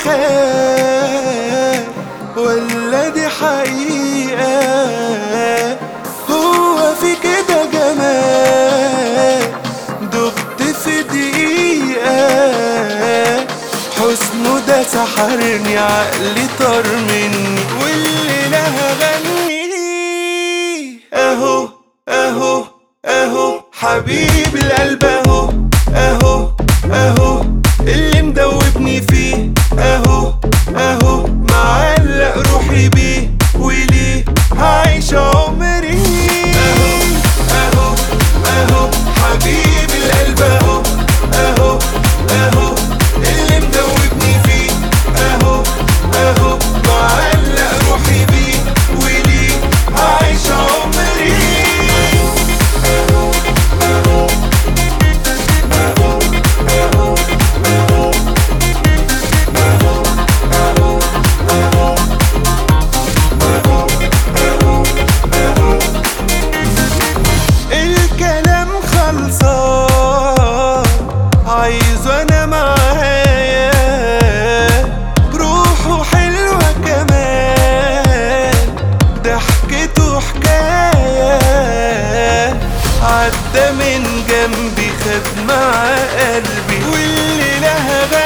خيال ولا دي حقيقة هو في كده جمال دبت في دقيقة حسنه ده سحرني عقلي طار مني واللي لها غني اهو اهو اهو حبيب القلب اهو اهو اهو اللي مدوبني فيه اهو اهو معلق روحي بيه وليه هعيش عمري اهو اهو اهو حبيب القلب اهو اهو اهو اللي مدوبني فيه اهو اهو معلق روحي بيه وليه هعيش عمري الكلام خلصان عايز انا معايا روحه حلوة كمان ضحكته حكاية عدى من جنبي خد مع قلبي واللي لها